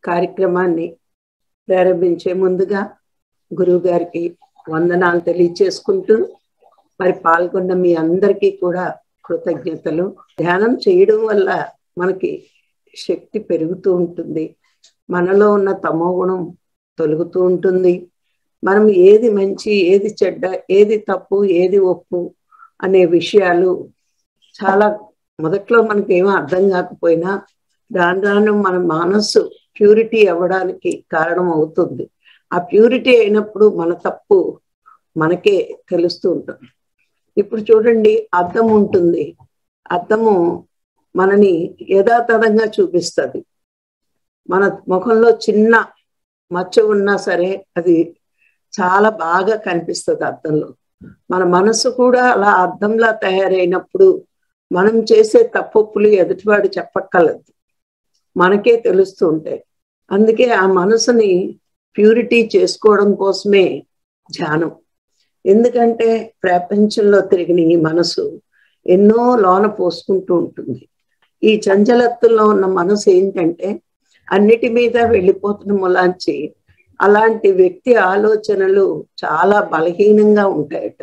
కార్యక్రమాన్ని ప్రారంభించే ముందుగా గురువు గారికి వందనాలు తెలియచేసుకుంటూ మరి పాల్గొన్న మీ అందరికీ కూడా కృతజ్ఞతలు ధ్యానం చేయడం వల్ల మనకి శక్తి పెరుగుతూ ఉంటుంది మనలో ఉన్న తమో గుణం తొలుగుతూ ఉంటుంది మనం ఏది మంచి ఏది చెడ్డ ఏది తప్పు ఏది ఒప్పు అనే విషయాలు చాలా మొదట్లో మనకి ఏమీ అర్థం కాకపోయినా రాను రాను మన మనస్సు ప్యూరిటీ అవ్వడానికి కారణం అవుతుంది ఆ ప్యూరిటీ అయినప్పుడు మన తప్పు మనకే తెలుస్తూ ఉంటుంది ఇప్పుడు చూడండి అద్దం ఉంటుంది అద్దము మనని యథాతథంగా చూపిస్తుంది మన ముఖంలో చిన్న మచ్చ ఉన్నా సరే అది చాలా బాగా కనిపిస్తుంది అద్దంలో మన మనసు కూడా అలా అద్దంలా తయారైనప్పుడు మనం చేసే తప్పొప్పులు ఎదుటివాడు చెప్పక్కర్లేదు మనకే తెలుస్తూ ఉంటాయి అందుకే ఆ మనసుని ప్యూరిటీ చేసుకోవడం కోసమే ధ్యానం ఎందుకంటే ప్రపంచంలో తిరిగిన ఈ మనసు ఎన్నో లోన పోసుకుంటూ ఉంటుంది ఈ చంచలత్తుల్లో ఉన్న మనసు ఏంటంటే అన్నిటి మీద వెళ్ళిపోతున్న ములాంచి అలాంటి వ్యక్తి ఆలోచనలు చాలా బలహీనంగా ఉంటాయట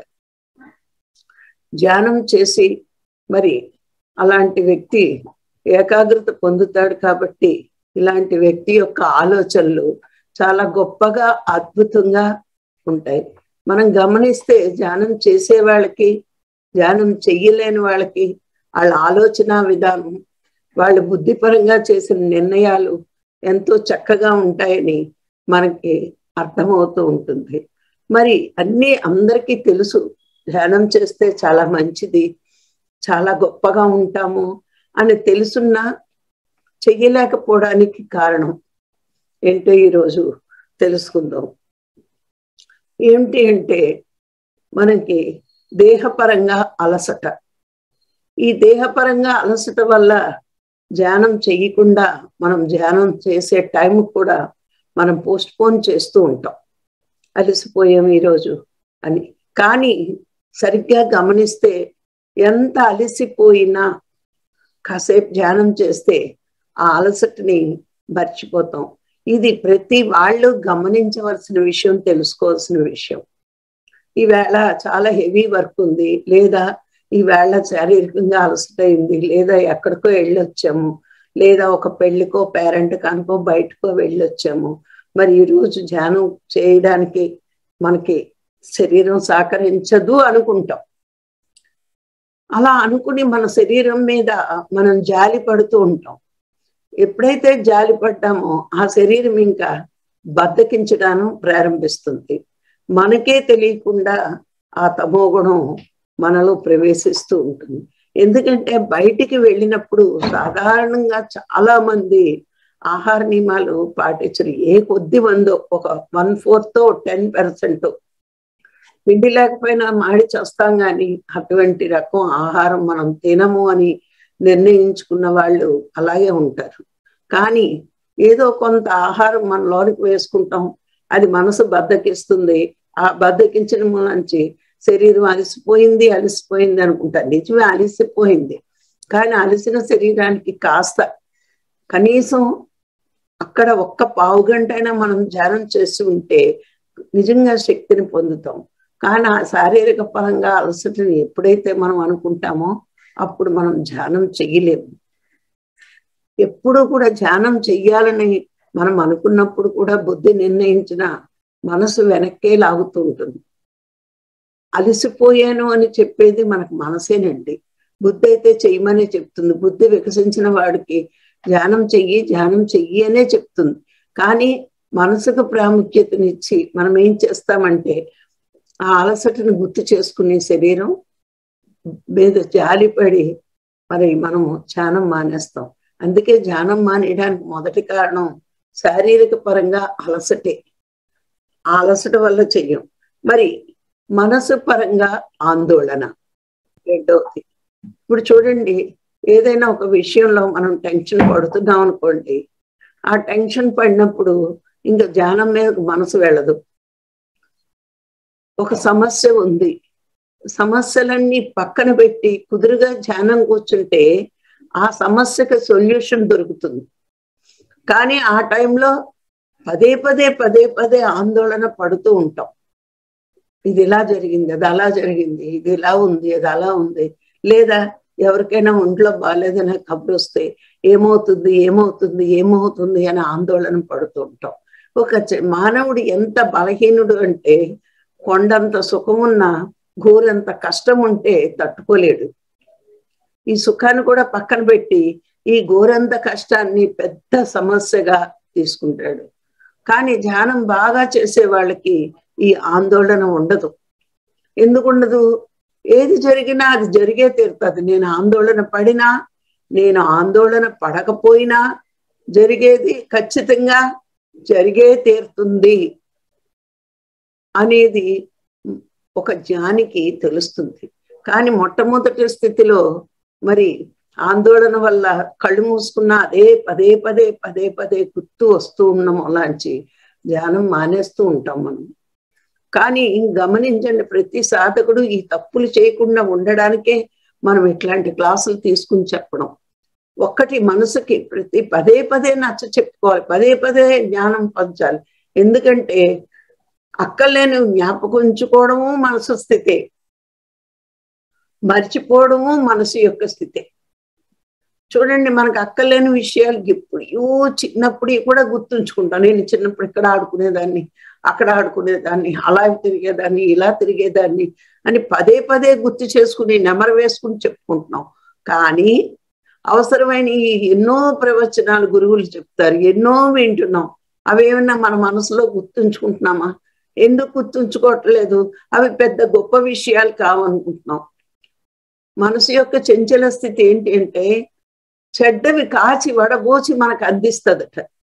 ధ్యానం చేసి మరి అలాంటి వ్యక్తి ఏకాగ్రత పొందుతాడు కాబట్టి ఇలాంటి వ్యక్తి యొక్క ఆలోచనలు చాలా గొప్పగా అద్భుతంగా ఉంటాయి మనం గమనిస్తే ధ్యానం చేసే వాళ్ళకి ధ్యానం చెయ్యలేని వాళ్ళకి వాళ్ళ ఆలోచన విధానం వాళ్ళు బుద్ధిపరంగా చేసిన నిర్ణయాలు ఎంతో చక్కగా ఉంటాయని మనకి అర్థమవుతూ ఉంటుంది మరి అన్నీ అందరికీ తెలుసు ధ్యానం చేస్తే చాలా మంచిది చాలా గొప్పగా ఉంటాము అని తెలుసున్నా చెయ్యలేకపోవడానికి కారణం ఏంటో ఈరోజు తెలుసుకుందాం ఏమిటి అంటే మనకి దేహపరంగా అలసట ఈ దేహపరంగా అలసట వల్ల ధ్యానం చెయ్యకుండా మనం ధ్యానం చేసే టైం కూడా మనం పోస్ట్ పోన్ చేస్తూ ఉంటాం అలసిపోయాం ఈరోజు అని కానీ సరిగ్గా గమనిస్తే ఎంత అలసిపోయినా కాసేపు ధ్యానం చేస్తే ఆ అలసటని మర్చిపోతాం ఇది ప్రతి వాళ్ళు గమనించవలసిన విషయం తెలుసుకోవాల్సిన విషయం ఈవేళ చాలా హెవీ వర్క్ ఉంది లేదా ఈవేళ శారీరకంగా అలసటైంది లేదా ఎక్కడికో వెళ్ళొచ్చాము లేదా ఒక పెళ్లికో పేరెంట్ కనుకో బయటకో వెళ్ళొచ్చాము మరి ఈరోజు ధ్యానం చేయడానికి మనకి శరీరం సహకరించదు అనుకుంటాం అలా అనుకుని మన శరీరం మీద మనం జాలి పడుతూ ఉంటాం ఎప్పుడైతే జాలి పడ్డామో ఆ శరీరం ఇంకా బద్దకించడాను ప్రారంభిస్తుంది మనకే తెలియకుండా ఆ తమోగుణం మనలో ప్రవేశిస్తూ ఉంటుంది ఎందుకంటే బయటికి వెళ్ళినప్పుడు సాధారణంగా చాలా మంది ఆహార నియమాలు పాటించరు ఏ కొద్ది మందో ఒక వన్ ఫోర్త్ టెన్ పర్సెంట్ పిండి లేకపోయినా మాడి చేస్తాం కానీ అటువంటి రకం ఆహారం మనం తినము అని నిర్ణయించుకున్న వాళ్ళు అలాగే ఉంటారు కానీ ఏదో కొంత ఆహారం మన లోనికి వేసుకుంటాం అది మనసు బద్దకిస్తుంది ఆ బద్దకించడం నుంచి శరీరం అలసిపోయింది అలసిపోయింది అనుకుంటారు నిజమే అలసిపోయింది కానీ అలసిన శరీరానికి కాస్త కనీసం అక్కడ ఒక్క పావు గంట అయినా మనం ధ్యానం చేస్తూ ఉంటే నిజంగా శక్తిని పొందుతాం కానీ ఆ శారీరక పరంగా అలసటని ఎప్పుడైతే మనం అనుకుంటామో అప్పుడు మనం ధ్యానం చెయ్యలేము ఎప్పుడు కూడా ధ్యానం చెయ్యాలని మనం అనుకున్నప్పుడు కూడా బుద్ధి నిర్ణయించిన మనసు వెనక్కే లాగుతూ ఉంటుంది అలసిపోయాను అని చెప్పేది మనకు మనసేనండి బుద్ధి అయితే చెయ్యమనే చెప్తుంది బుద్ధి వికసించిన వాడికి ధ్యానం చెయ్యి ధ్యానం చెయ్యి అనే చెప్తుంది కానీ మనసుకు ప్రాముఖ్యతనిచ్చి మనం ఏం చేస్తామంటే ఆ అలసటను గుర్తు చేసుకునే శరీరం మీద జాలిపడి మరి మనము ధ్యానం మానేస్తాం అందుకే ధ్యానం మానేయడానికి మొదటి కారణం శారీరక పరంగా అలసటే ఆ అలసట వల్ల చెయ్యం మరి మనసు పరంగా ఆందోళన రెండవది ఇప్పుడు చూడండి ఏదైనా ఒక విషయంలో మనం టెన్షన్ పడుతున్నాం అనుకోండి ఆ టెన్షన్ పడినప్పుడు ఇంకా ధ్యానం మీద మనసు వెళ్ళదు ఒక సమస్య ఉంది సమస్యలన్నీ పక్కన పెట్టి కుదురుగా ధ్యానం కూర్చుంటే ఆ సమస్యకి సొల్యూషన్ దొరుకుతుంది కానీ ఆ టైంలో పదే పదే పదే పదే ఆందోళన పడుతూ ఉంటాం ఇది ఇలా జరిగింది అది అలా జరిగింది ఇది ఇలా ఉంది అది అలా ఉంది లేదా ఎవరికైనా ఒంట్లో బాగాలేదని కబురు వస్తే ఏమవుతుంది ఏమవుతుంది ఏమవుతుంది అని ఆందోళన పడుతూ ఉంటాం ఒక మానవుడు ఎంత బలహీనుడు అంటే కొండంత సుఖమున్న ఘోరంత కష్టం ఉంటే తట్టుకోలేడు ఈ సుఖాన్ని కూడా పక్కన పెట్టి ఈ ఘోరంత కష్టాన్ని పెద్ద సమస్యగా తీసుకుంటాడు కానీ ధ్యానం బాగా చేసే వాళ్ళకి ఈ ఆందోళన ఉండదు ఎందుకు ఉండదు ఏది జరిగినా అది జరిగే తీరుతుంది నేను ఆందోళన పడినా నేను ఆందోళన పడకపోయినా జరిగేది ఖచ్చితంగా జరిగే తీరుతుంది అనేది ఒక జ్ఞానికి తెలుస్తుంది కానీ మొట్టమొదటి స్థితిలో మరి ఆందోళన వల్ల కళ్ళు మూసుకున్న అదే పదే పదే పదే పదే గుర్తు వస్తూ ఉన్న మూలాంచి ధ్యానం మానేస్తూ ఉంటాం మనం కానీ గమనించండి ప్రతి సాధకుడు ఈ తప్పులు చేయకుండా ఉండడానికే మనం ఇట్లాంటి క్లాసులు తీసుకుని చెప్పడం ఒక్కటి మనసుకి ప్రతి పదే పదే నచ్చ చెప్పుకోవాలి పదే పదే జ్ఞానం పంచాలి ఎందుకంటే అక్కర్లేని జ్ఞాపకం ఉంచుకోవడము మనసు స్థితే మర్చిపోవడము మనసు యొక్క స్థితే చూడండి మనకు అక్కర్లేని విషయాలు ఇప్పుడు చిన్నప్పుడు కూడా గుర్తుంచుకుంటాను నేను చిన్నప్పుడు ఇక్కడ ఆడుకునేదాన్ని అక్కడ ఆడుకునేదాన్ని అలా తిరిగేదాన్ని ఇలా తిరిగేదాన్ని అని పదే పదే గుర్తు చేసుకుని నెమరు వేసుకుని చెప్పుకుంటున్నాం కానీ అవసరమైన ఎన్నో ప్రవచనాలు గురువులు చెప్తారు ఎన్నో వింటున్నాం అవేమన్నా మన మనసులో గుర్తుంచుకుంటున్నామా ఎందుకు గుర్తుంచుకోవట్లేదు అవి పెద్ద గొప్ప విషయాలు కావనుకుంటున్నాం మనసు యొక్క చంచల స్థితి ఏంటి అంటే చెడ్డవి కాచి వడబోచి మనకు అందిస్తుందట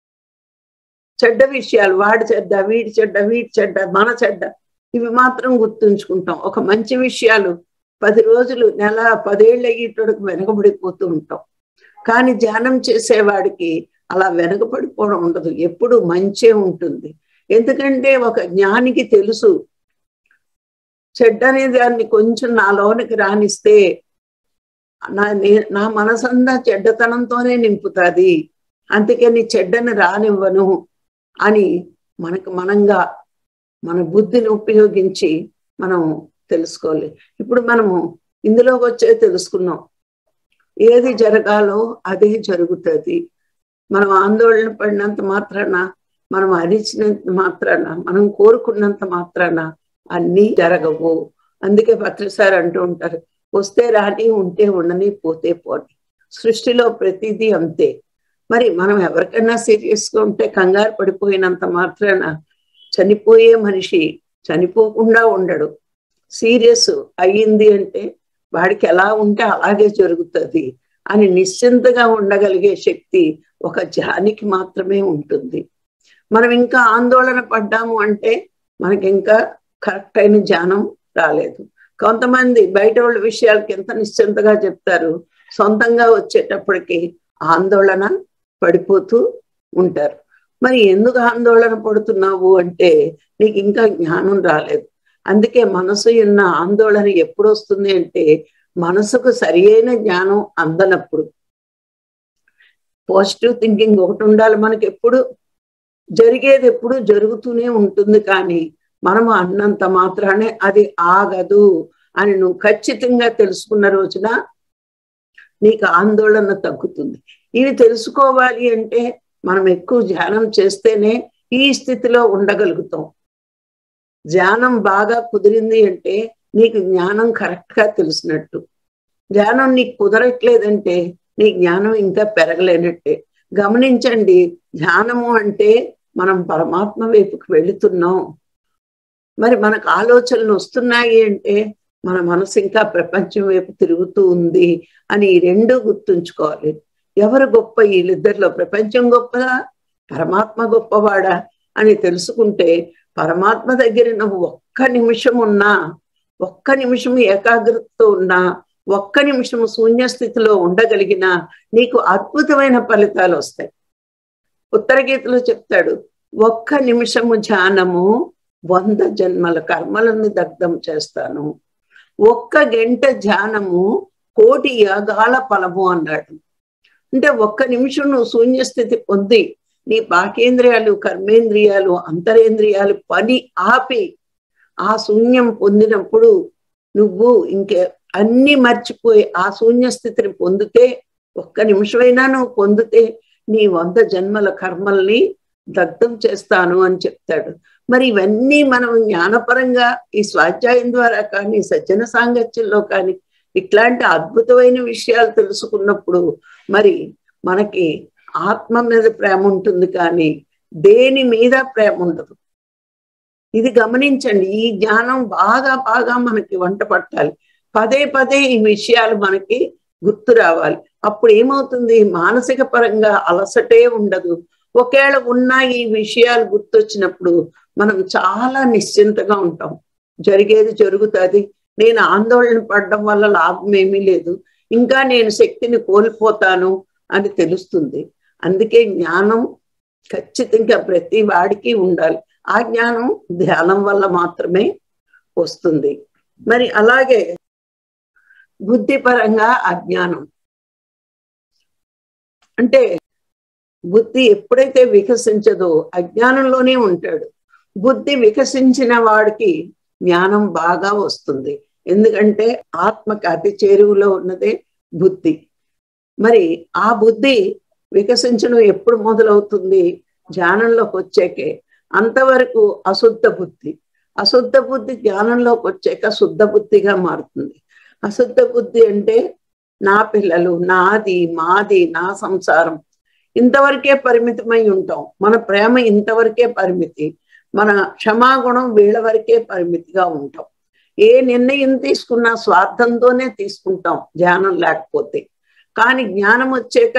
చెడ్డ విషయాలు వాడి చెడ్డ వీడి చెడ్డ వీడి చెడ్డ మన చెడ్డ ఇవి మాత్రం గుర్తుంచుకుంటాం ఒక మంచి విషయాలు పది రోజులు నెల పదేళ్ళు అయ్యేటోడికి వెనకబడిపోతూ ఉంటాం కానీ ధ్యానం చేసేవాడికి అలా వెనకబడిపోవడం ఉండదు ఎప్పుడు మంచే ఉంటుంది ఎందుకంటే ఒక జ్ఞానికి తెలుసు చెడ్డ అనే దాన్ని కొంచెం నా లోనికి రానిస్తే నా నా మనసంతా చెడ్డతనంతోనే నింపుతుంది అందుకని చెడ్డని రానివ్వను అని మనకు మనంగా మన బుద్ధిని ఉపయోగించి మనం తెలుసుకోవాలి ఇప్పుడు మనము ఇందులోకి వచ్చే తెలుసుకున్నాం ఏది జరగాలో అదే జరుగుతుంది మనం ఆందోళన పడినంత మాత్రాన మనం అరిచినంత మాత్రాన మనం కోరుకున్నంత మాత్రాన అన్నీ జరగవు అందుకే భద్రసారి అంటూ ఉంటారు వస్తే రాని ఉంటే ఉండని పోతే పోని సృష్టిలో ప్రతిదీ అంతే మరి మనం ఎవరికైనా సీరియస్గా ఉంటే కంగారు పడిపోయినంత మాత్రాన చనిపోయే మనిషి చనిపోకుండా ఉండడు సీరియస్ అయ్యింది అంటే వాడికి ఎలా ఉంటే అలాగే జరుగుతుంది అని నిశ్చింతగా ఉండగలిగే శక్తి ఒక జానికి మాత్రమే ఉంటుంది మనం ఇంకా ఆందోళన పడ్డాము అంటే మనకి ఇంకా కరెక్ట్ అయిన జ్ఞానం రాలేదు కొంతమంది బయట వాళ్ళ విషయాలకి ఎంత నిశ్చింతగా చెప్తారు సొంతంగా వచ్చేటప్పటికి ఆందోళన పడిపోతూ ఉంటారు మరి ఎందుకు ఆందోళన పడుతున్నావు అంటే నీకు ఇంకా జ్ఞానం రాలేదు అందుకే మనసు ఉన్న ఆందోళన ఎప్పుడు వస్తుంది అంటే మనసుకు సరి అయిన జ్ఞానం అందనప్పుడు పాజిటివ్ థింకింగ్ ఒకటి ఉండాలి మనకి ఎప్పుడు జరిగేది ఎప్పుడు జరుగుతూనే ఉంటుంది కానీ మనము అన్నంత మాత్రానే అది ఆగదు అని నువ్వు ఖచ్చితంగా తెలుసుకున్న రోజున నీకు ఆందోళన తగ్గుతుంది ఇవి తెలుసుకోవాలి అంటే మనం ఎక్కువ ధ్యానం చేస్తేనే ఈ స్థితిలో ఉండగలుగుతాం ధ్యానం బాగా కుదిరింది అంటే నీకు జ్ఞానం కరెక్ట్ గా తెలిసినట్టు ధ్యానం నీకు కుదరట్లేదంటే నీ జ్ఞానం ఇంకా పెరగలేనట్టే గమనించండి ధ్యానము అంటే మనం పరమాత్మ వైపుకి వెళుతున్నాం మరి మనకు ఆలోచనలు వస్తున్నాయి అంటే మన మనసు ఇంకా ప్రపంచం వైపు తిరుగుతూ ఉంది అని ఈ రెండు గుర్తుంచుకోవాలి ఎవరు గొప్ప వీళ్ళిద్దరిలో ప్రపంచం గొప్పదా పరమాత్మ గొప్పవాడా అని తెలుసుకుంటే పరమాత్మ దగ్గర నువ్వు ఒక్క నిమిషం ఉన్నా ఒక్క నిమిషం ఏకాగ్రతతో ఉన్నా ఒక్క నిమిషం శూన్య స్థితిలో ఉండగలిగినా నీకు అద్భుతమైన ఫలితాలు వస్తాయి ఉత్తర గీతలో చెప్తాడు ఒక్క నిమిషము ధ్యానము వంద జన్మల కర్మలను దగ్ధం చేస్తాను ఒక్క గంట ధ్యానము కోటి యాగాల ఫలము అన్నాడు అంటే ఒక్క నిమిషం నువ్వు శూన్యస్థితి పొంది నీ బాకేంద్రియాలు కర్మేంద్రియాలు అంతరేంద్రియాలు పని ఆపి ఆ శూన్యం పొందినప్పుడు నువ్వు ఇంకే అన్ని మర్చిపోయి ఆ శూన్య స్థితిని పొందితే ఒక్క నిమిషమైనా నువ్వు పొందితే నీ వంద జన్మల కర్మల్ని దగ్ధం చేస్తాను అని చెప్తాడు మరి ఇవన్నీ మనం జ్ఞానపరంగా ఈ స్వాధ్యాయం ద్వారా కానీ సజ్జన సాంగత్యంలో కానీ ఇట్లాంటి అద్భుతమైన విషయాలు తెలుసుకున్నప్పుడు మరి మనకి ఆత్మ మీద ప్రేమ ఉంటుంది కానీ దేని మీద ప్రేమ ఉండదు ఇది గమనించండి ఈ జ్ఞానం బాగా బాగా మనకి వంట పట్టాలి పదే పదే ఈ విషయాలు మనకి గుర్తు రావాలి అప్పుడు ఏమవుతుంది మానసిక పరంగా అలసటే ఉండదు ఒకవేళ ఉన్న ఈ విషయాలు గుర్తొచ్చినప్పుడు మనం చాలా నిశ్చింతగా ఉంటాం జరిగేది జరుగుతుంది నేను ఆందోళన పడడం వల్ల లాభం ఏమీ లేదు ఇంకా నేను శక్తిని కోల్పోతాను అని తెలుస్తుంది అందుకే జ్ఞానం ఖచ్చితంగా ప్రతి వాడికి ఉండాలి ఆ జ్ఞానం ధ్యానం వల్ల మాత్రమే వస్తుంది మరి అలాగే బుద్ధిపరంగా అజ్ఞానం అంటే బుద్ధి ఎప్పుడైతే వికసించదో అజ్ఞానంలోనే ఉంటాడు బుద్ధి వికసించిన వాడికి జ్ఞానం బాగా వస్తుంది ఎందుకంటే ఆత్మకి అతి చేరువులో ఉన్నదే బుద్ధి మరి ఆ బుద్ధి వికసించడం ఎప్పుడు మొదలవుతుంది జ్ఞానంలోకి వచ్చాకే అంతవరకు అశుద్ధ బుద్ధి అశుద్ధ బుద్ధి జ్ఞానంలోకి వచ్చాక శుద్ధ బుద్ధిగా మారుతుంది అశుద్ధ బుద్ధి అంటే నా పిల్లలు నాది మాది నా సంసారం ఇంతవరకే పరిమితమై ఉంటాం మన ప్రేమ ఇంతవరకే పరిమితి మన క్షమాగుణం వీళ్ళ వరకే పరిమితిగా ఉంటాం ఏ నిర్ణయం తీసుకున్నా స్వార్థంతోనే తీసుకుంటాం ధ్యానం లేకపోతే కానీ జ్ఞానం వచ్చాక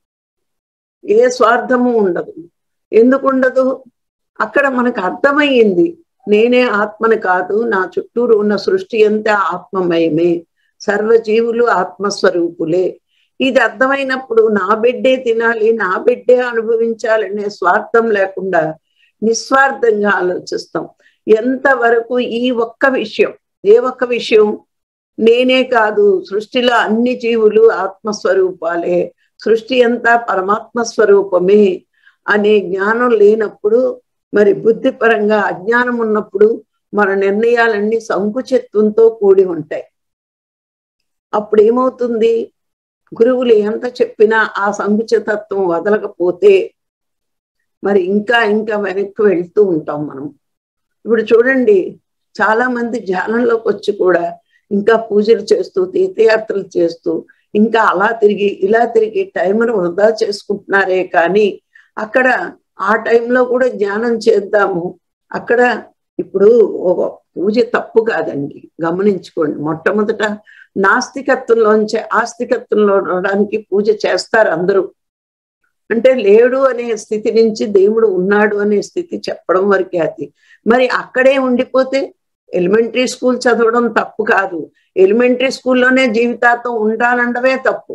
ఏ స్వార్థము ఉండదు ఎందుకు ఉండదు అక్కడ మనకు అర్థమయ్యింది నేనే ఆత్మని కాదు నా చుట్టూరు ఉన్న సృష్టి అంతా ఆత్మమయమే సర్వజీవులు ఆత్మస్వరూపులే ఇది అర్థమైనప్పుడు నా బిడ్డే తినాలి నా బిడ్డే అనుభవించాలనే స్వార్థం లేకుండా నిస్వార్థంగా ఆలోచిస్తాం ఎంతవరకు ఈ ఒక్క విషయం ఏ ఒక్క విషయం నేనే కాదు సృష్టిలో అన్ని జీవులు ఆత్మస్వరూపాలే సృష్టి అంతా పరమాత్మ స్వరూపమే అనే జ్ఞానం లేనప్పుడు మరి బుద్ధి పరంగా అజ్ఞానం ఉన్నప్పుడు మన నిర్ణయాలన్నీ సంకుచిత్వంతో కూడి ఉంటాయి అప్పుడు ఏమవుతుంది గురువులు ఎంత చెప్పినా ఆ సంకుచితత్వం వదలకపోతే మరి ఇంకా ఇంకా వెనక్కి వెళ్తూ ఉంటాం మనం ఇప్పుడు చూడండి చాలా మంది ధ్యానంలోకి వచ్చి కూడా ఇంకా పూజలు చేస్తూ తీర్థయాత్రలు చేస్తూ ఇంకా అలా తిరిగి ఇలా తిరిగి టైంను వృధా చేసుకుంటున్నారే కానీ అక్కడ ఆ టైంలో కూడా జ్ఞానం చేద్దాము అక్కడ ఇప్పుడు ఒక పూజ తప్పు కాదండి గమనించుకోండి మొట్టమొదట నాస్తికత్వంలోంచి ఆస్తికత్వంలో రావడానికి పూజ చేస్తారు అందరూ అంటే లేడు అనే స్థితి నుంచి దేవుడు ఉన్నాడు అనే స్థితి చెప్పడం వరకే అది మరి అక్కడే ఉండిపోతే ఎలిమెంటరీ స్కూల్ చదవడం తప్పు కాదు ఎలిమెంటరీ స్కూల్లోనే జీవితాంతం ఉండాలండవే తప్పు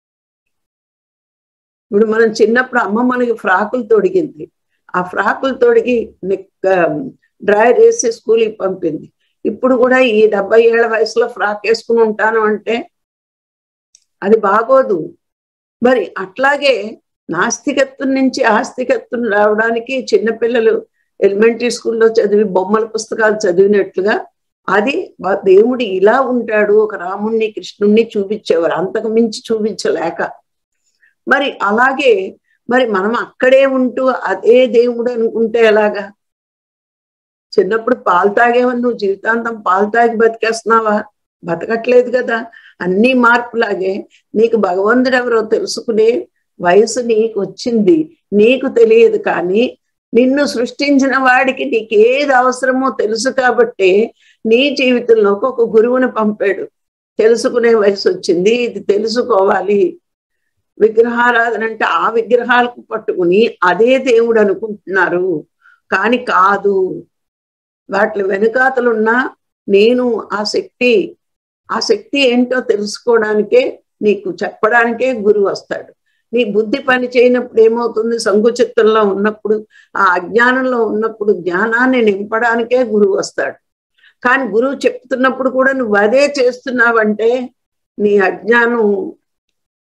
ఇప్పుడు మనం చిన్నప్పుడు అమ్మ మనకి ఫ్రాకులు తొడిగింది ఆ ఫ్రాకులు తొడిగి డ్రైర్ వేసి స్కూల్కి పంపింది ఇప్పుడు కూడా ఈ డెబ్బై ఏళ్ళ వయసులో ఫ్రాక్ వేసుకుని ఉంటాను అంటే అది బాగోదు మరి అట్లాగే నాస్తికత్వం నుంచి ఆస్తికత్వం రావడానికి చిన్నపిల్లలు ఎలిమెంటరీ స్కూల్లో చదివి బొమ్మల పుస్తకాలు చదివినట్లుగా అది దేవుడు ఇలా ఉంటాడు ఒక రాముణ్ణి కృష్ణుణ్ణి చూపించేవారు అంతకు మించి చూపించలేక మరి అలాగే మరి మనం అక్కడే ఉంటూ అదే దేవుడు అనుకుంటే ఎలాగా చిన్నప్పుడు పాలు తాగేవని నువ్వు జీవితాంతం పాలు తాగి బతికేస్తున్నావా బతకట్లేదు కదా అన్ని మార్పులాగే నీకు భగవంతుడు ఎవరో తెలుసుకునే వయసు నీకు వచ్చింది నీకు తెలియదు కానీ నిన్ను సృష్టించిన వాడికి నీకు ఏది అవసరమో తెలుసు కాబట్టి నీ జీవితంలోకి ఒక గురువుని పంపాడు తెలుసుకునే వయసు వచ్చింది ఇది తెలుసుకోవాలి విగ్రహారాధన అంటే ఆ విగ్రహాలకు పట్టుకుని అదే దేవుడు అనుకుంటున్నారు కానీ కాదు వాటి వెనుకాతలున్న నేను ఆ శక్తి ఆ శక్తి ఏంటో తెలుసుకోవడానికే నీకు చెప్పడానికే గురువు వస్తాడు నీ బుద్ధి పని చేయనప్పుడు ఏమవుతుంది సంకుచిత్తంలో ఉన్నప్పుడు ఆ అజ్ఞానంలో ఉన్నప్పుడు జ్ఞానాన్ని నింపడానికే గురువు వస్తాడు కానీ గురువు చెప్తున్నప్పుడు కూడా నువ్వు అదే చేస్తున్నావంటే నీ అజ్ఞానం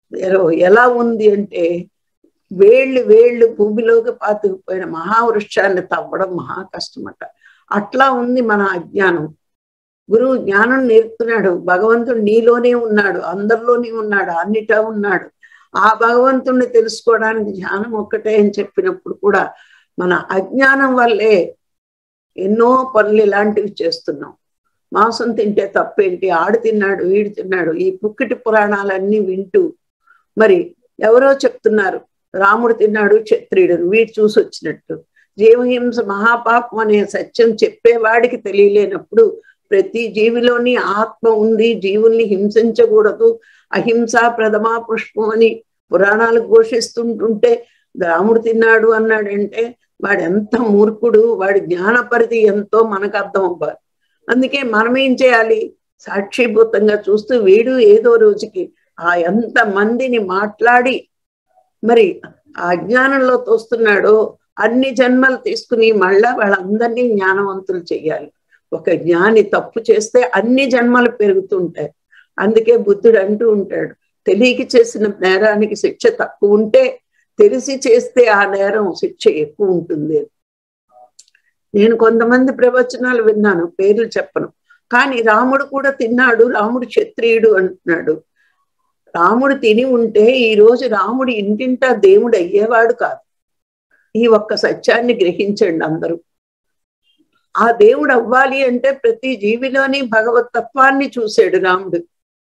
ఎలా ఉంది అంటే వేళ్ళు వేళ్ళు భూమిలోకి పాతుకుపోయిన మహావృక్షాన్ని తవ్వడం మహా కష్టమట అట్లా ఉంది మన అజ్ఞానం గురువు జ్ఞానం నేర్పుతున్నాడు భగవంతుడు నీలోనే ఉన్నాడు అందరిలోనే ఉన్నాడు అన్నిటా ఉన్నాడు ఆ భగవంతుణ్ణి తెలుసుకోవడానికి ధ్యానం ఒక్కటే అని చెప్పినప్పుడు కూడా మన అజ్ఞానం వల్లే ఎన్నో పనులు ఇలాంటివి చేస్తున్నాం మాంసం తింటే తప్పేంటి ఆడు తిన్నాడు వీడు తిన్నాడు ఈ పుక్కిటి పురాణాలన్నీ వింటూ మరి ఎవరో చెప్తున్నారు రాముడు తిన్నాడు క్షత్రియుడు వీడు చూసి వచ్చినట్టు జీవహింస మహాపాపం అనే సత్యం చెప్పేవాడికి తెలియలేనప్పుడు ప్రతి జీవిలోని ఆత్మ ఉంది జీవుల్ని హింసించకూడదు అహింస ప్రథమా పుష్పం అని పురాణాలు ఘోషిస్తుంటుంటే రాముడు తిన్నాడు అన్నాడంటే వాడు ఎంత మూర్ఖుడు వాడి జ్ఞాన పరిధి ఎంతో మనకు అర్థం అవ్వాలి అందుకే మనం ఏం చేయాలి సాక్షిభూతంగా చూస్తూ వీడు ఏదో రోజుకి ఆ ఎంత మందిని మాట్లాడి మరి ఆ జ్ఞానంలో తోస్తున్నాడో అన్ని జన్మలు తీసుకుని మళ్ళా వాళ్ళందరినీ జ్ఞానవంతులు చెయ్యాలి ఒక జ్ఞాని తప్పు చేస్తే అన్ని జన్మలు పెరుగుతుంటాయి అందుకే బుద్ధుడు అంటూ ఉంటాడు తెలియక చేసిన నేరానికి శిక్ష తక్కువ ఉంటే తెలిసి చేస్తే ఆ నేరం శిక్ష ఎక్కువ ఉంటుంది నేను కొంతమంది ప్రవచనాలు విన్నాను పేర్లు చెప్పను కానీ రాముడు కూడా తిన్నాడు రాముడు క్షత్రియుడు అంటున్నాడు రాముడు తిని ఉంటే ఈ రోజు రాముడు ఇంటింటా దేవుడు అయ్యేవాడు కాదు ఈ ఒక్క సత్యాన్ని గ్రహించండి అందరూ ఆ దేవుడు అవ్వాలి అంటే ప్రతి జీవిలోని భగవత్ తత్వాన్ని చూశాడు రాముడు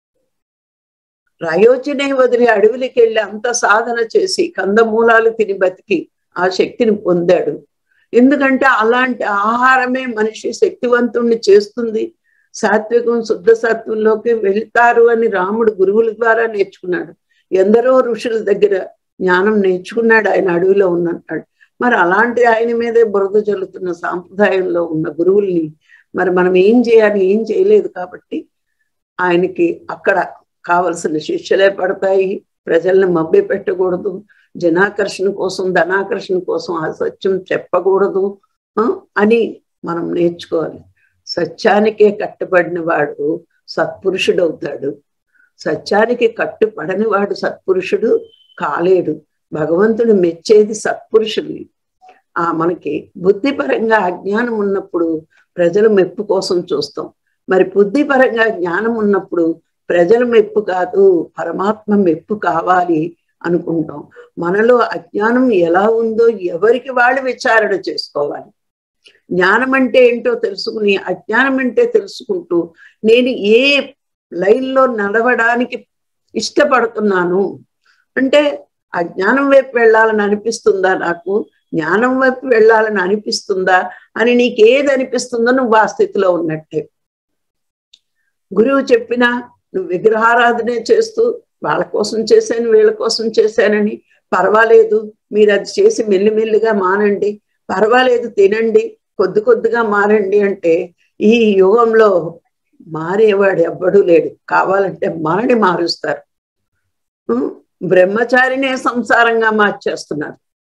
రయోచనే వదిలి అడవులకి వెళ్ళి అంత సాధన చేసి కందమూలాలు తిని బతికి ఆ శక్తిని పొందాడు ఎందుకంటే అలాంటి ఆహారమే మనిషి శక్తివంతుణ్ణి చేస్తుంది సాత్వికం శుద్ధ సత్వంలోకి వెళ్తారు అని రాముడు గురువుల ద్వారా నేర్చుకున్నాడు ఎందరో ఋషుల దగ్గర జ్ఞానం నేర్చుకున్నాడు ఆయన అడవిలో ఉన్నట్టాడు మరి అలాంటి ఆయన మీదే బురద జల్లుతున్న సాంప్రదాయంలో ఉన్న గురువుల్ని మరి మనం ఏం చేయాలి ఏం చేయలేదు కాబట్టి ఆయనకి అక్కడ కావలసిన శిష్యులే పడతాయి ప్రజల్ని మభ్య పెట్టకూడదు జనాకర్షణ కోసం ధనాకర్షణ కోసం అసత్యం చెప్పకూడదు అని మనం నేర్చుకోవాలి సత్యానికే కట్టుబడిన వాడు సత్పురుషుడు అవుతాడు సత్యానికి కట్టుపడని వాడు సత్పురుషుడు కాలేడు భగవంతుడు మెచ్చేది సత్పురుషుల్ని ఆ మనకి బుద్ధిపరంగా అజ్ఞానం ఉన్నప్పుడు ప్రజల మెప్పు కోసం చూస్తాం మరి బుద్ధిపరంగా జ్ఞానం ఉన్నప్పుడు ప్రజల మెప్పు కాదు పరమాత్మ మెప్పు కావాలి అనుకుంటాం మనలో అజ్ఞానం ఎలా ఉందో ఎవరికి వాళ్ళు విచారణ చేసుకోవాలి జ్ఞానం అంటే ఏంటో తెలుసుకుని అజ్ఞానం అంటే తెలుసుకుంటూ నేను ఏ లైన్లో నడవడానికి ఇష్టపడుతున్నాను అంటే అజ్ఞానం వైపు వెళ్ళాలని అనిపిస్తుందా నాకు జ్ఞానం వైపు వెళ్ళాలని అనిపిస్తుందా అని నీకేది అనిపిస్తుందో నువ్వు ఆ స్థితిలో ఉన్నట్టే గురువు చెప్పినా నువ్వు విగ్రహారాధనే చేస్తూ వాళ్ళ కోసం చేశాను వీళ్ళ కోసం చేశానని పర్వాలేదు మీరు అది చేసి మెల్లిమెల్లిగా మానండి పర్వాలేదు తినండి కొద్ది కొద్దిగా మారండి అంటే ఈ యుగంలో మారేవాడు ఎవ్వడూ లేడు కావాలంటే మనని మారుస్తారు బ్రహ్మచారినే సంసారంగా మార్చేస్తున్నారు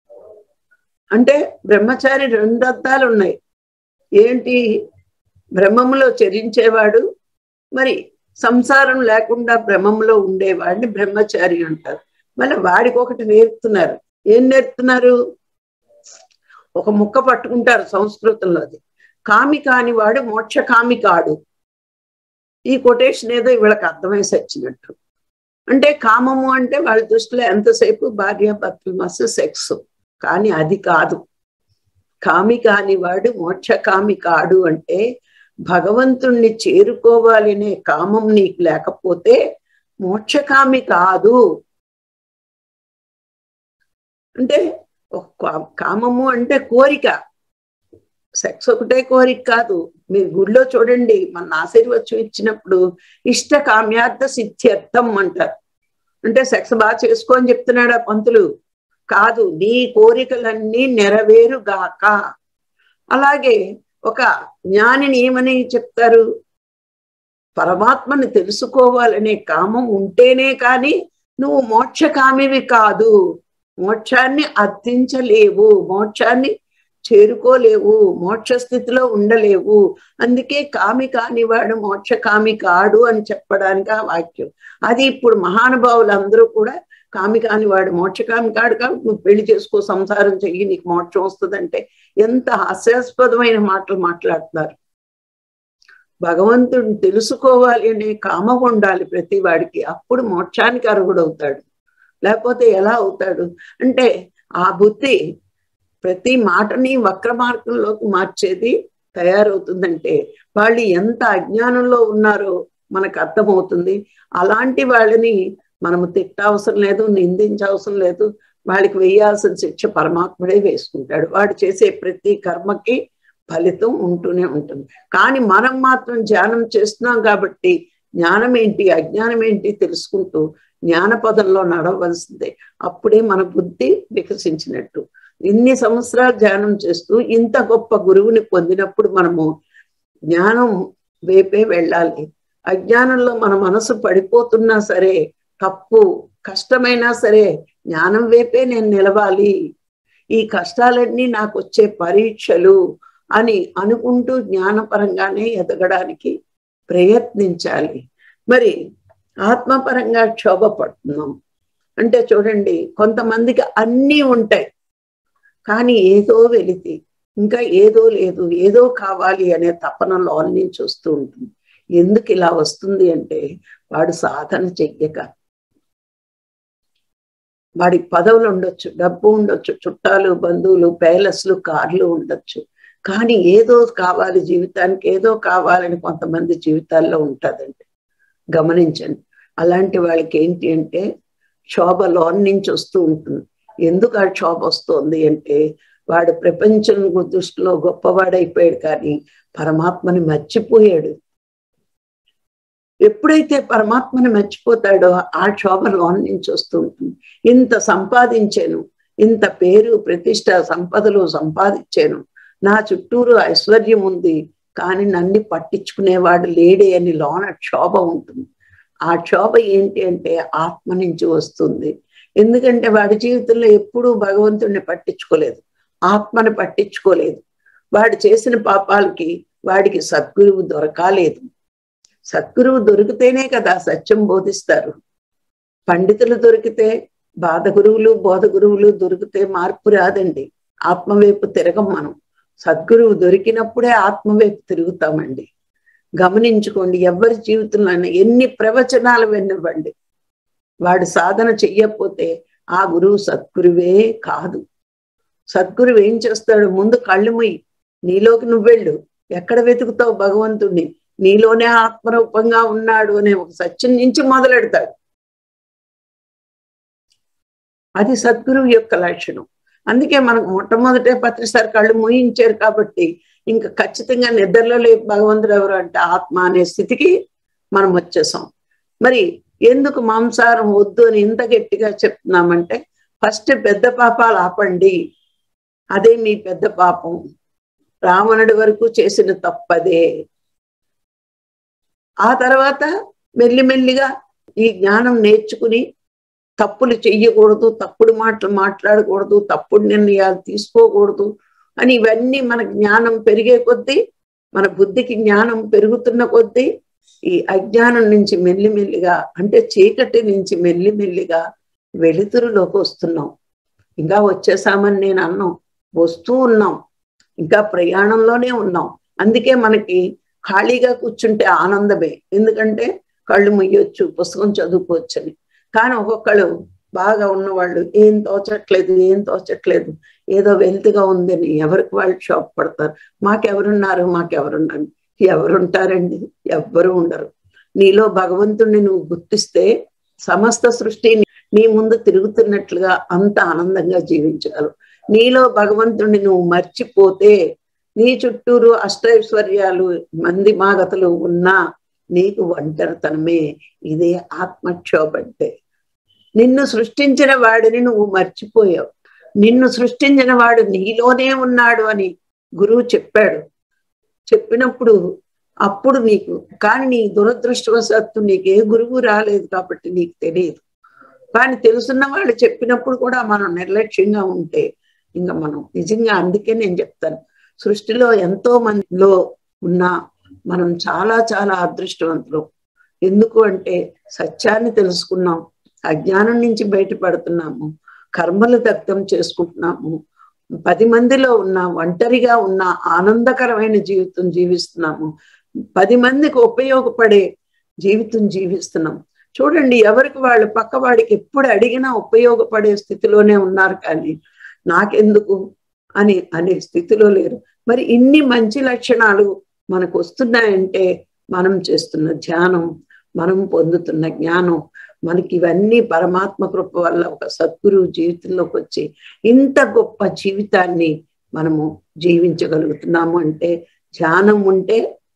అంటే బ్రహ్మచారి రెండు అర్థాలు ఉన్నాయి ఏంటి బ్రహ్మములో చరించేవాడు మరి సంసారం లేకుండా బ్రహ్మంలో ఉండేవాడిని బ్రహ్మచారి అంటారు మళ్ళీ వాడికి ఒకటి నేర్పుతున్నారు ఏం నేర్పుతున్నారు ఒక ముక్క పట్టుకుంటారు సంస్కృతంలో అది కామి కాని వాడు మోక్ష కామి కాడు ఈ కొటేషన్ ఏదో వీళ్ళకి అర్థమై సచ్చినట్టు అంటే కామము అంటే వాళ్ళ దృష్టిలో ఎంతసేపు భార్య భర్తలు మస్తు సెక్స్ కానీ అది కాదు కామి కాని వాడు మోక్ష కామి కాడు అంటే భగవంతుణ్ణి చేరుకోవాలనే కామం నీకు లేకపోతే మోక్షకామి కాదు అంటే కామము అంటే కోరిక సెక్స్ ఒకటే కోరిక కాదు మీరు గుడిలో చూడండి మన ఆశీర్వచం ఇచ్చినప్పుడు ఇష్ట కామ్యార్థ సిద్ధ్యర్థం అంటారు అంటే సెక్స్ బాగా చేసుకో అని చెప్తున్నాడు ఆ పంతులు కాదు నీ కోరికలన్నీ నెరవేరుగాక అలాగే ఒక జ్ఞానిని ఏమని చెప్తారు పరమాత్మని తెలుసుకోవాలనే కామం ఉంటేనే కానీ నువ్వు మోక్షకామివి కాదు మోక్షాన్ని అర్థించలేవు మోక్షాన్ని చేరుకోలేవు మోక్ష స్థితిలో ఉండలేవు అందుకే కామి కానివాడు మోక్ష కామి కాడు అని చెప్పడానికి ఆ వాక్యం అది ఇప్పుడు మహానుభావులు అందరూ కూడా కామి కానివాడు మోక్షకామి కాడు కాబట్టి నువ్వు పెళ్లి చేసుకో సంసారం చెయ్యి నీకు మోక్షం వస్తుందంటే ఎంత హాస్యాస్పదమైన మాటలు మాట్లాడుతున్నారు భగవంతుడిని తెలుసుకోవాలి అనే కామం ఉండాలి ప్రతి వాడికి అప్పుడు మోక్షానికి అర్హుడవుతాడు లేకపోతే ఎలా అవుతాడు అంటే ఆ బుద్ధి ప్రతి మాటని వక్ర మార్గంలోకి మార్చేది తయారవుతుందంటే వాళ్ళు ఎంత అజ్ఞానంలో ఉన్నారో మనకు అర్థమవుతుంది అలాంటి వాళ్ళని మనము తిట్టవసరం లేదు నిందించవసరం లేదు వాళ్ళకి వేయాల్సిన శిక్ష పరమాత్ముడే వేసుకుంటాడు వాడు చేసే ప్రతి కర్మకి ఫలితం ఉంటూనే ఉంటుంది కానీ మనం మాత్రం ధ్యానం చేస్తున్నాం కాబట్టి జ్ఞానం ఏంటి అజ్ఞానం ఏంటి తెలుసుకుంటూ జ్ఞాన పదంలో నడవలసిందే అప్పుడే మన బుద్ధి వికసించినట్టు ఇన్ని సంవత్సరాలు ధ్యానం చేస్తూ ఇంత గొప్ప గురువుని పొందినప్పుడు మనము జ్ఞానం వైపే వెళ్ళాలి అజ్ఞానంలో మన మనసు పడిపోతున్నా సరే తప్పు కష్టమైనా సరే జ్ఞానం వైపే నేను నిలవాలి ఈ కష్టాలన్నీ నాకు వచ్చే పరీక్షలు అని అనుకుంటూ జ్ఞానపరంగానే ఎదగడానికి ప్రయత్నించాలి మరి ఆత్మపరంగా క్షోభ పడుతున్నాం అంటే చూడండి కొంతమందికి అన్నీ ఉంటాయి కానీ ఏదో వెలితి ఇంకా ఏదో లేదు ఏదో కావాలి అనే తపన లోన్ నుంచి వస్తూ ఉంటుంది ఎందుకు ఇలా వస్తుంది అంటే వాడు సాధన చెయ్యక వాడికి పదవులు ఉండొచ్చు డబ్బు ఉండొచ్చు చుట్టాలు బంధువులు ప్యాలెస్లు కార్లు ఉండొచ్చు కానీ ఏదో కావాలి జీవితానికి ఏదో కావాలని కొంతమంది జీవితాల్లో ఉంటుందండి గమనించండి అలాంటి వాళ్ళకి ఏంటి అంటే క్షోభ లోన్ నుంచి వస్తూ ఉంటుంది ఎందుకు ఆ క్షోభ వస్తుంది అంటే వాడు ప్రపంచం దృష్టిలో గొప్పవాడైపోయాడు కానీ పరమాత్మని మర్చిపోయాడు ఎప్పుడైతే పరమాత్మని మర్చిపోతాడో ఆ క్షోభ లోన్ నుంచి వస్తూ ఉంటుంది ఇంత సంపాదించాను ఇంత పేరు ప్రతిష్ట సంపదలు సంపాదించాను నా చుట్టూరు ఐశ్వర్యం ఉంది కానీ నన్ను పట్టించుకునేవాడు లేడే అని లోన క్షోభ ఉంటుంది ఆ క్షోభ ఏంటి అంటే ఆత్మ నుంచి వస్తుంది ఎందుకంటే వాడి జీవితంలో ఎప్పుడూ భగవంతుడిని పట్టించుకోలేదు ఆత్మని పట్టించుకోలేదు వాడు చేసిన పాపాలకి వాడికి సద్గురువు దొరకాలేదు సద్గురువు దొరికితేనే కదా సత్యం బోధిస్తారు పండితులు దొరికితే బాధ గురువులు బోధ గురువులు దొరికితే మార్పు రాదండి ఆత్మవైపు తిరగం మనం సద్గురువు దొరికినప్పుడే ఆత్మవైపు తిరుగుతామండి గమనించుకోండి ఎవరి జీవితంలో ఎన్ని ప్రవచనాలు విన్నవ్వండి వాడు సాధన చెయ్యకపోతే ఆ గురువు సద్గురువే కాదు సద్గురువు ఏం చేస్తాడు ముందు కళ్ళు మొయ్యి నీలోకి నువ్వు వెళ్ళు ఎక్కడ వెతుకుతావు భగవంతుణ్ణి నీలోనే ఆత్మరూపంగా ఉన్నాడు అనే ఒక సత్యం నుంచి మొదలెడతాడు అది సద్గురువు యొక్క లక్షణం అందుకే మనకు మొట్టమొదటే పత్రిసారి కళ్ళు మూయించారు కాబట్టి ఇంకా ఖచ్చితంగా నిద్రలో లేపు భగవంతుడు ఎవరు అంటే ఆత్మ అనే స్థితికి మనం వచ్చేసాం మరి ఎందుకు మాంసారం వద్దు అని ఇంత గట్టిగా చెప్తున్నామంటే ఫస్ట్ పెద్ద పాపాలు ఆపండి అదే మీ పెద్ద పాపం రావణుడి వరకు చేసిన తప్పదే ఆ తర్వాత మెల్లిమెల్లిగా ఈ జ్ఞానం నేర్చుకుని తప్పులు చెయ్యకూడదు తప్పుడు మాటలు మాట్లాడకూడదు తప్పుడు నిర్ణయాలు తీసుకోకూడదు అని ఇవన్నీ మన జ్ఞానం పెరిగే కొద్దీ మన బుద్ధికి జ్ఞానం పెరుగుతున్న కొద్దీ ఈ అజ్ఞానం నుంచి మెల్లిమెల్లిగా అంటే చీకటి నుంచి మెల్లిమెల్లిగా వెలుతురులోకి వస్తున్నాం ఇంకా వచ్చేసామని నేను అన్నాం వస్తూ ఉన్నాం ఇంకా ప్రయాణంలోనే ఉన్నాం అందుకే మనకి ఖాళీగా కూర్చుంటే ఆనందమే ఎందుకంటే కళ్ళు ముయ్యొచ్చు పుస్తకం చదువుకోవచ్చు అని కానీ ఒక్కొక్కళ్ళు బాగా ఉన్నవాళ్ళు ఏం తోచట్లేదు ఏం తోచట్లేదు ఏదో వెల్త్గా ఉందని ఎవరికి వాళ్ళు షాప్ పడతారు మాకెవరున్నారు మాకెవరున్నారు ఎవరుంటారండి ఎవ్వరు ఉండరు నీలో భగవంతుణ్ణి నువ్వు గుర్తిస్తే సమస్త సృష్టి నీ ముందు తిరుగుతున్నట్లుగా అంత ఆనందంగా జీవించగలవు నీలో భగవంతుణ్ణి నువ్వు మర్చిపోతే నీ చుట్టూరు అష్టైశ్వర్యాలు మంది మాగతలు ఉన్నా నీకు ఒంటరితనమే ఇదే ఆత్మక్షోభ అంటే నిన్ను సృష్టించిన వాడిని నువ్వు మర్చిపోయావు నిన్ను సృష్టించిన వాడు నీలోనే ఉన్నాడు అని గురువు చెప్పాడు చెప్పినప్పుడు అప్పుడు నీకు కానీ నీ దురదృష్టవశాత్తు నీకు ఏ గురువు రాలేదు కాబట్టి నీకు తెలియదు కానీ తెలుసున్న వాళ్ళు చెప్పినప్పుడు కూడా మనం నిర్లక్ష్యంగా ఉంటే ఇంకా మనం నిజంగా అందుకే నేను చెప్తాను సృష్టిలో ఎంతో మందిలో ఉన్న మనం చాలా చాలా అదృష్టవంతులు ఎందుకు అంటే సత్యాన్ని తెలుసుకున్నాం అజ్ఞానం నుంచి బయటపడుతున్నాము కర్మలు దగ్ధం చేసుకుంటున్నాము పది మందిలో ఉన్న ఒంటరిగా ఉన్న ఆనందకరమైన జీవితం జీవిస్తున్నాము పది మందికి ఉపయోగపడే జీవితం జీవిస్తున్నాం చూడండి ఎవరికి వాళ్ళు పక్కవాడికి ఎప్పుడు అడిగినా ఉపయోగపడే స్థితిలోనే ఉన్నారు కానీ నాకెందుకు అని అనే స్థితిలో లేరు మరి ఇన్ని మంచి లక్షణాలు మనకు వస్తున్నాయంటే మనం చేస్తున్న ధ్యానం మనం పొందుతున్న జ్ఞానం మనకి ఇవన్నీ పరమాత్మ కృప వల్ల ఒక సద్గురు జీవితంలోకి వచ్చి ఇంత గొప్ప జీవితాన్ని మనము జీవించగలుగుతున్నాము అంటే ధ్యానం ఉంటే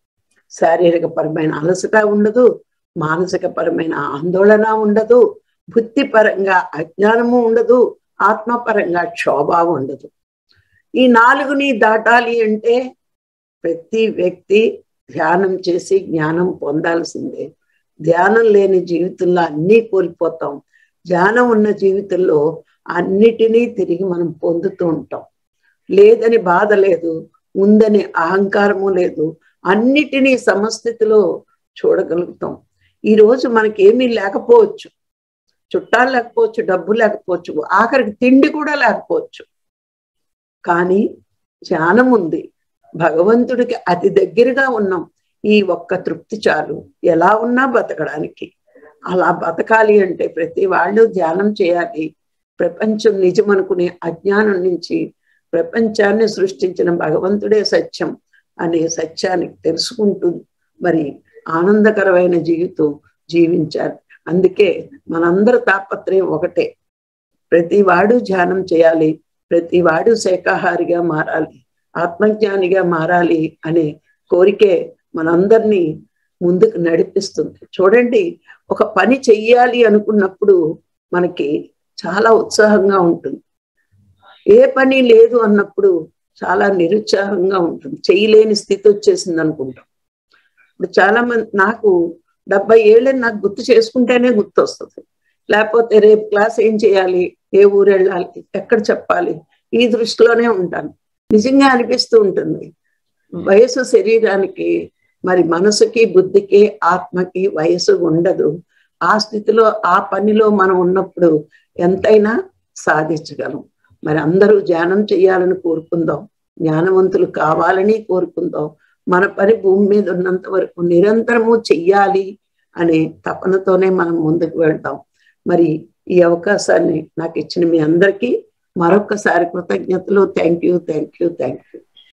శారీరక పరమైన అలసట ఉండదు మానసిక పరమైన ఆందోళన ఉండదు బుద్ధిపరంగా అజ్ఞానము ఉండదు ఆత్మపరంగా క్షోభ ఉండదు ఈ నాలుగుని దాటాలి అంటే ప్రతి వ్యక్తి ధ్యానం చేసి జ్ఞానం పొందాల్సిందే ధ్యానం లేని జీవితంలో అన్నీ కోల్పోతాం ధ్యానం ఉన్న జీవితంలో అన్నిటినీ తిరిగి మనం పొందుతూ ఉంటాం లేదని బాధ లేదు ఉందని అహంకారము లేదు అన్నిటినీ సమస్థితిలో చూడగలుగుతాం ఈ రోజు మనకి ఏమీ లేకపోవచ్చు చుట్టాలు లేకపోవచ్చు డబ్బు లేకపోవచ్చు ఆఖరికి తిండి కూడా లేకపోవచ్చు కానీ ధ్యానం ఉంది భగవంతుడికి అతి దగ్గరగా ఉన్నాం ఈ ఒక్క తృప్తి చాలు ఎలా ఉన్నా బతకడానికి అలా బతకాలి అంటే ప్రతి వాళ్ళు ధ్యానం చేయాలి ప్రపంచం నిజం అనుకునే అజ్ఞానం నుంచి ప్రపంచాన్ని సృష్టించిన భగవంతుడే సత్యం అనే సత్యాన్ని తెలుసుకుంటూ మరి ఆనందకరమైన జీవితం జీవించాలి అందుకే మనందరి తాపత్రయం ఒకటే ప్రతి వాడు ధ్యానం చేయాలి ప్రతి వాడు శాఖాహారిగా మారాలి ఆత్మజ్ఞానిగా మారాలి అనే కోరికే మనందరినీ ముందుకు నడిపిస్తుంది చూడండి ఒక పని చెయ్యాలి అనుకున్నప్పుడు మనకి చాలా ఉత్సాహంగా ఉంటుంది ఏ పని లేదు అన్నప్పుడు చాలా నిరుత్సాహంగా ఉంటుంది చేయలేని స్థితి వచ్చేసింది అనుకుంటాం ఇప్పుడు చాలా మంది నాకు డెబ్బై ఏళ్ళని నాకు గుర్తు చేసుకుంటేనే గుర్తు వస్తుంది లేకపోతే రేపు క్లాస్ ఏం చేయాలి ఏ ఊరు వెళ్ళాలి ఎక్కడ చెప్పాలి ఈ దృష్టిలోనే ఉంటాను నిజంగా అనిపిస్తూ ఉంటుంది వయసు శరీరానికి మరి మనసుకి బుద్ధికి ఆత్మకి వయసు ఉండదు ఆ స్థితిలో ఆ పనిలో మనం ఉన్నప్పుడు ఎంతైనా సాధించగలం మరి అందరూ ధ్యానం చేయాలని కోరుకుందాం జ్ఞానవంతులు కావాలని కోరుకుందాం మన పని భూమి మీద ఉన్నంత వరకు నిరంతరము చెయ్యాలి అనే తపనతోనే మనం ముందుకు వెళ్తాం మరి ఈ అవకాశాన్ని నాకు ఇచ్చిన మీ అందరికీ మరొకసారి కృతజ్ఞతలు thank you thank you thank you